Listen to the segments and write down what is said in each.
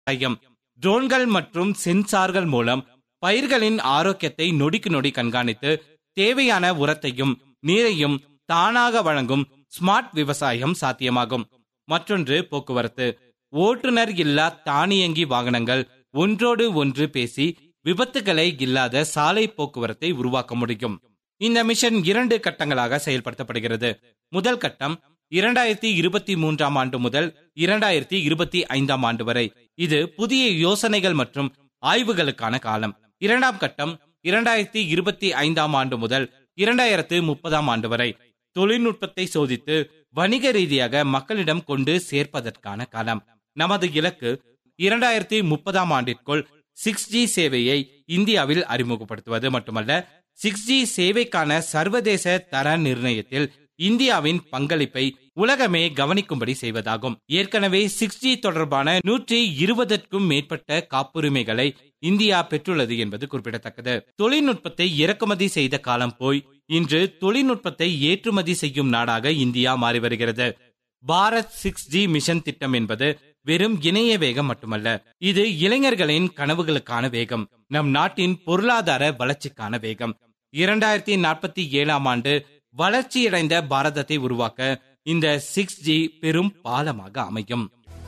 விவசாயம் ட்ரோன்கள் மற்றும் சென்சார்கள் மூலம் பயிர்களின் ஆரோக்கியத்தை நொடிக்கு நொடி கண்காணித்து தேவையான உரத்தையும் நீரையும் தானாக வழங்கும் ஸ்மார்ட் விவசாயம் சாத்தியமாகும் மற்றொன்று போக்குவரத்து ஓட்டுநர் இல்லா தானியங்கி வாகனங்கள் ஒன்றோடு ஒன்று பேசி விபத்துகளை இல்லாத சாலை போக்குவரத்தை உருவாக்க முடியும் இந்த மிஷன் இரண்டு கட்டங்களாக செயல்படுத்தப்படுகிறது முதல் கட்டம் இரண்டாயிரத்தி இருபத்தி மூன்றாம் ஆண்டு முதல் இரண்டாயிரத்தி இருபத்தி ஐந்தாம் ஆண்டு வரை இது புதிய யோசனைகள் மற்றும் ஆய்வுகளுக்கான காலம் இரண்டாம் கட்டம் இரண்டாயிரத்தி இருபத்தி ஐந்தாம் ஆண்டு முதல் இரண்டாயிரத்து முப்பதாம் ஆண்டு வரை தொழில்நுட்பத்தை சோதித்து வணிக ரீதியாக மக்களிடம் கொண்டு சேர்ப்பதற்கான காலம் நமது இலக்கு இரண்டாயிரத்தி முப்பதாம் ஆண்டிற்குள் சிக்ஸ் ஜி சேவையை இந்தியாவில் அறிமுகப்படுத்துவது மட்டுமல்ல சிக்ஸ் ஜி சேவைக்கான சர்வதேச தர நிர்ணயத்தில் இந்தியாவின் பங்களிப்பை உலகமே கவனிக்கும்படி செய்வதாகும் ஏற்கனவே சிக்ஸ் ஜி தொடர்பான நூற்றி இருபதற்கும் மேற்பட்ட காப்புரிமைகளை இந்தியா பெற்றுள்ளது என்பது குறிப்பிடத்தக்கது தொழில்நுட்பத்தை இறக்குமதி செய்த காலம் போய் இன்று தொழில்நுட்பத்தை ஏற்றுமதி செய்யும் நாடாக இந்தியா மாறி வருகிறது பாரத் சிக்ஸ் ஜி மிஷன் திட்டம் என்பது வெறும் இணைய வேகம் மட்டுமல்ல இது இளைஞர்களின் கனவுகளுக்கான வேகம் நம் நாட்டின் பொருளாதார வளர்ச்சிக்கான வேகம் இரண்டாயிரத்தி நாற்பத்தி ஏழாம் ஆண்டு வளர்ச்சியடைந்த பாரதத்தை உருவாக்க இந்த சிக்ஸ் ஜி பெரும் பாலமாக அமையும்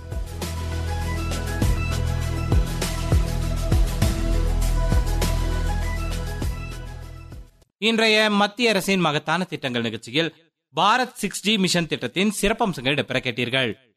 இன்றைய மத்திய அரசின் மகத்தான திட்டங்கள் நிகழ்ச்சியில் பாரத் சிக்ஸ் ஜி மிஷன் திட்டத்தின் சிறப்பம்சங்கள் இடம்பெற கேட்டீர்கள்